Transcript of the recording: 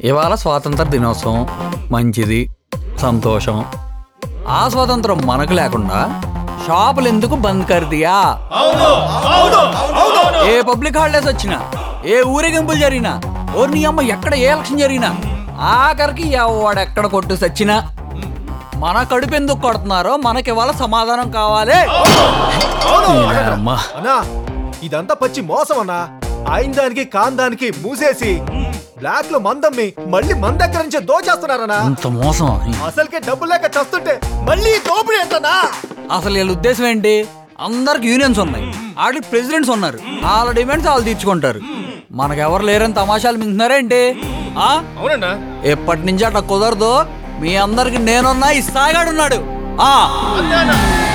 ఇవాళ స్వాతంత్ర దినోత్సవం మంచిది సంతోషం ఆ స్వాతంత్రం మనకు లేకుండా షాపులు ఎందుకు బంద్ కర్దియా ఏ పబ్లిక్ హాలిడేస్ వచ్చినా ఏ ఊరేగింపులు జరిగినా ఓ నీ అమ్మ ఎక్కడ ఏ ఎలక్షన్ జరిగినా ఆఖరికి ఎవడెక్కడ కొట్టు సచ్చినా మన కడుపు ఎందుకు కొడుతున్నారో మనకి ఇవాళ సమాధానం కావాలి అమ్మా అన్నా ఇదంతా పచ్చి మోసం అన్నా అయిన దానికి కాని దానికి మూసేసి బ్లాక్ లో మందమ్మి మళ్ళీ మన దగ్గర నుంచి దోచేస్తున్నారన్నా ఇంత మోసం అసలుకే డబ్బు లేక చస్తుంటే మళ్ళీ ఈ దోపిడీ ఏంటన్నా అసలు వీళ్ళ ఉద్దేశం ఏంటి అందరికి యూనియన్స్ ఉన్నాయి ఆడికి ప్రెసిడెంట్స్ ఉన్నారు వాళ్ళ డిమాండ్స్ వాళ్ళు తీర్చుకుంటారు మనకెవరు లేరని తమాషాలు మింగుతున్నారేంటి ఆ అవునన్నా ఎప్పటి నుంచి అట్లా కుదరదు మీ అందరికి నేనున్నా ఈ సాగాడున్నాడు ఆ